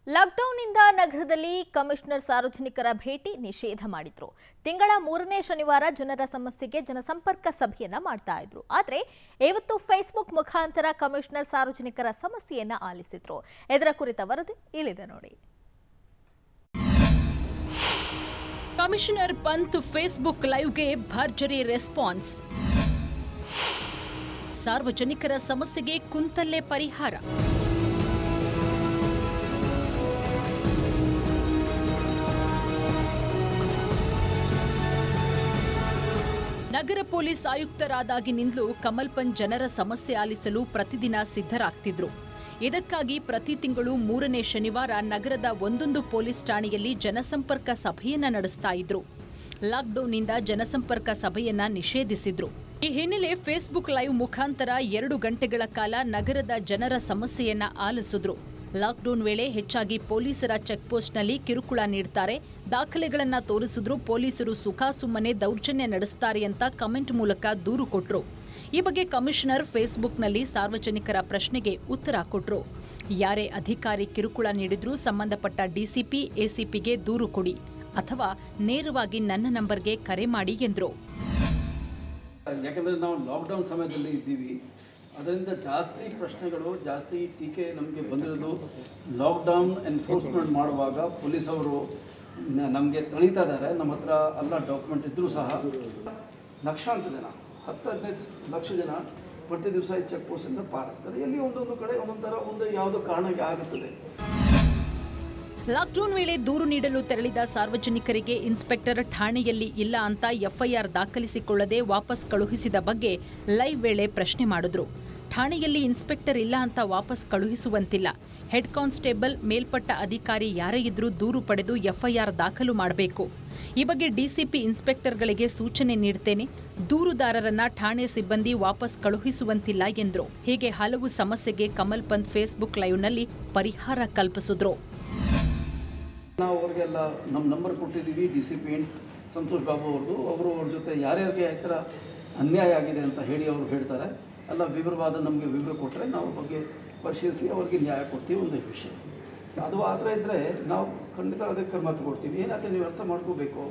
ಲಾಕ್ಡೌನ್ನಿಂದ ನಗರದಲ್ಲಿ ಕಮಿಷನರ್ ಸಾರ್ವಜನಿಕರ ಭೇಟಿ ನಿಷೇಧ ಮಾಡಿದ್ರು ತಿಂಗಳ ಮೂರನೇ ಶನಿವಾರ ಜನರ ಸಮಸ್ಯೆಗೆ ಜನಸಂಪರ್ಕ ಸಭೆಯನ್ನ ಮಾಡ್ತಾ ಇದ್ರು ಆದ್ರೆ ಇವತ್ತು ಫೇಸ್ಬುಕ್ ಮುಖಾಂತರ ಕಮಿಷನರ್ ಸಾರ್ವಜನಿಕರ ಸಮಸ್ಯೆಯನ್ನ ಆಲಿಸಿದ್ರು ಇದರ ಕುರಿತ ವರದಿ ಇಲ್ಲಿದೆ ನೋಡಿ ಕಮಿಷನರ್ ಪಂತ್ ಫೇಸ್ಬುಕ್ ಲೈವ್ಗೆ ಭರ್ಜರಿ ರೆಸ್ಪಾನ್ಸ್ ಸಾರ್ವಜನಿಕರ ಸಮಸ್ಯೆಗೆ ಕುಂತಲ್ಲೇ ಪರಿಹಾರ ನಗರ ಪೊಲೀಸ್ ಆಯುಕ್ತರಾದಾಗಿನಿಂದಲೂ ಕಮಲ್ ಪಂತ್ ಜನರ ಸಮಸ್ಯೆ ಆಲಿಸಲು ಪ್ರತಿದಿನ ಸಿದ್ಧರಾಗ್ತಿದ್ರು ಇದಕ್ಕಾಗಿ ಪ್ರತಿ ತಿಂಗಳು ಮೂರನೇ ಶನಿವಾರ ನಗರದ ಒಂದೊಂದು ಪೊಲೀಸ್ ಠಾಣೆಯಲ್ಲಿ ಜನಸಂಪರ್ಕ ಸಭೆಯನ್ನ ನಡೆಸ್ತಾ ಇದ್ರು ಲಾಕ್ಡೌನ್ನಿಂದ ಜನಸಂಪರ್ಕ ಸಭೆಯನ್ನ ನಿಷೇಧಿಸಿದ್ರು ಈ ಹಿನ್ನೆಲೆ ಫೇಸ್ಬುಕ್ ಲೈವ್ ಮುಖಾಂತರ ಎರಡು ಗಂಟೆಗಳ ಕಾಲ ನಗರದ ಜನರ ಸಮಸ್ಯೆಯನ್ನ ಆಲಿಸಿದ್ರು ಲಾಕ್ಡೌನ್ ವೇಳೆ ಹೆಚ್ಚಾಗಿ ಪೊಲೀಸರ ಚೆಕ್ಪೋಸ್ಟ್ನಲ್ಲಿ ಕಿರುಕುಳ ನೀಡ್ತಾರೆ ದಾಖಲೆಗಳನ್ನ ತೋರಿಸಿದ್ರು ಪೊಲೀಸರು ಸುಖಾಸುಮ್ಮನೆ ದೌರ್ಜನ್ಯ ನಡೆಸ್ತಾರೆ ಅಂತ ಕಮೆಂಟ್ ಮೂಲಕ ದೂರು ಕೊಟ್ರು ಈ ಬಗ್ಗೆ ಕಮಿಷನರ್ ಫೇಸ್ಬುಕ್ನಲ್ಲಿ ಸಾರ್ವಜನಿಕರ ಪ್ರಶ್ನೆಗೆ ಉತ್ತರ ಕೊಟ್ರು ಯಾರೇ ಅಧಿಕಾರಿ ಕಿರುಕುಳ ನೀಡಿದ್ರೂ ಸಂಬಂಧಪಟ್ಟ ಡಿಸಿಪಿ ಎಸಿಪಿಗೆ ದೂರು ಕೊಡಿ ಅಥವಾ ನೇರವಾಗಿ ನನ್ನ ನಂಬರ್ಗೆ ಕರೆ ಮಾಡಿ ಎಂದ್ರು ಯಾಕಂದರೆ ನಾವು ಲಾಕ್ಡೌನ್ ಸಮಯದಲ್ಲಿ ಇದ್ದೀವಿ ಅದರಿಂದ ಜಾಸ್ತಿ ಪ್ರಶ್ನೆಗಳು ಜಾಸ್ತಿ ಟೀಕೆ ನಮಗೆ ಬಂದಿರೋದು ಲಾಕ್ಡೌನ್ ಎನ್ಫೋರ್ಸ್ಮೆಂಟ್ ಮಾಡುವಾಗ ಪೊಲೀಸ್ ಅವರು ನಮಗೆ ತಳೀತಾ ಇದ್ದಾರೆ ನಮ್ಮ ಹತ್ರ ಎಲ್ಲ ಡಾಕ್ಯುಮೆಂಟ್ ಇದ್ದರೂ ಸಹ ಲಕ್ಷಾಂತರ ಜನ ಹತ್ತು ಹದಿನೈದು ಲಕ್ಷ ಜನ ಪ್ರತಿ ದಿವಸ ಈ ಚೆಕ್ ಪೋಸ್ಟಿಂದ ಪಾರಾಗ್ತಾರೆ ಎಲ್ಲಿ ಒಂದೊಂದು ಕಡೆ ಒಂದೊಂದು ಥರ ಒಂದು ಯಾವುದೋ ಕಾರಣಕ್ಕೆ ಆಗುತ್ತದೆ ಲಾಕ್ಡೌನ್ ವೇಳೆ ದೂರು ನೀಡಲು ತೆರಳಿದ ಸಾರ್ವಜನಿಕರಿಗೆ ಇನ್ಸ್ಪೆಕ್ಟರ್ ಠಾಣೆಯಲ್ಲಿ ಇಲ್ಲ ಅಂತ ಎಫ್ಐಆರ್ ದಾಖಲಿಸಿಕೊಳ್ಳದೆ ವಾಪಸ್ ಕಳುಹಿಸಿದ ಬಗ್ಗೆ ಲೈವ್ ವೇಳೆ ಪ್ರಶ್ನೆ ಮಾಡಿದ್ರು ಠಾಣೆಯಲ್ಲಿ ಇನ್ಸ್ಪೆಕ್ಟರ್ ಇಲ್ಲ ಅಂತ ವಾಪಸ್ ಕಳುಹಿಸುವಂತಿಲ್ಲ ಹೆಡ್ ಕಾನ್ಸ್ಟೇಬಲ್ ಮೇಲ್ಪಟ್ಟ ಅಧಿಕಾರಿ ಯಾರೇ ಇದ್ರೂ ದೂರು ಪಡೆದು ಎಫ್ಐಆರ್ ದಾಖಲು ಮಾಡಬೇಕು ಈ ಬಗ್ಗೆ ಡಿಸಿಪಿ ಇನ್ಸ್ಪೆಕ್ಟರ್ಗಳಿಗೆ ಸೂಚನೆ ನೀಡ್ತೇನೆ ದೂರುದಾರರನ್ನ ಠಾಣೆ ಸಿಬ್ಬಂದಿ ವಾಪಸ್ ಕಳುಹಿಸುವಂತಿಲ್ಲ ಎಂದ್ರು ಹೀಗೆ ಹಲವು ಸಮಸ್ಯೆಗೆ ಕಮಲ್ ಪಂತ್ ಫೇಸ್ಬುಕ್ ಲೈವ್ನಲ್ಲಿ ಪರಿಹಾರ ಕಲ್ಪಿಸಿದ್ರು ನಾವು ಅವ್ರಿಗೆಲ್ಲ ನಮ್ಮ ನಂಬರ್ ಕೊಟ್ಟಿದ್ದೀವಿ D C P Santosh Babu ಅವ್ರದ್ದು ಅವರು ಅವ್ರ ಜೊತೆ ಯಾರ್ಯಾರಿಗೆ ಈ ಥರ ಅನ್ಯಾಯ ಆಗಿದೆ ಅಂತ ಹೇಳಿ ಅವರು ಹೇಳ್ತಾರೆ ಎಲ್ಲ ವಿವರವಾದ ನಮಗೆ ವಿವರ ಕೊಟ್ಟರೆ ನಾವು ಬಗ್ಗೆ ಪರಿಶೀಲಿಸಿ ಅವರಿಗೆ ನ್ಯಾಯ ಕೊಡ್ತೀವಿ ಒಂದು ವಿಷಯ ಅದು ಆ ಥರ ಇದ್ದರೆ ನಾವು ಖಂಡಿತ ಅದಕ್ಕೆ ಕ್ರಮ ತಗೊಳ್ತೀವಿ ಏನಾಗ್ತದೆ ನೀವು ಅರ್ಥ ಮಾಡ್ಕೋಬೇಕು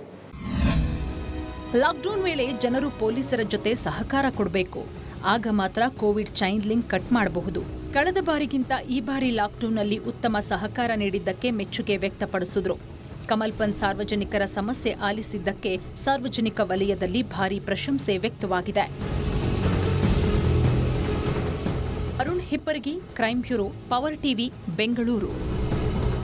ಲಾಕ್ಡೌನ್ ವೇಳೆ ಜನರು ಪೊಲೀಸರ ಜೊತೆ ಸಹಕಾರ ಕೊಡಬೇಕು ಆಗ ಮಾತ್ರ ಕೋವಿಡ್ ಚೈನ್ ಲಿಂಕ್ ಕಟ್ ಮಾಡಬಹುದು ಕಳೆದ ಬಾರಿಗಿಂತ ಈ ಬಾರಿ ಲಾಕ್ಡೌನ್ನಲ್ಲಿ ಉತ್ತಮ ಸಹಕಾರ ನೀಡಿದ್ದಕ್ಕೆ ಮೆಚ್ಚುಗೆ ವ್ಯಕ್ತಪಡಿಸಿದ್ರು ಕಮಲ್ ಪಂತ್ ಸಾರ್ವಜನಿಕರ ಸಮಸ್ಯೆ ಆಲಿಸಿದ್ದಕ್ಕೆ ಸಾರ್ವಜನಿಕ ವಲಯದಲ್ಲಿ ಭಾರಿ ಪ್ರಶಂಸೆ ವ್ಯಕ್ತವಾಗಿದೆ Arun Hipparagi crime bureau power TV Bengaluru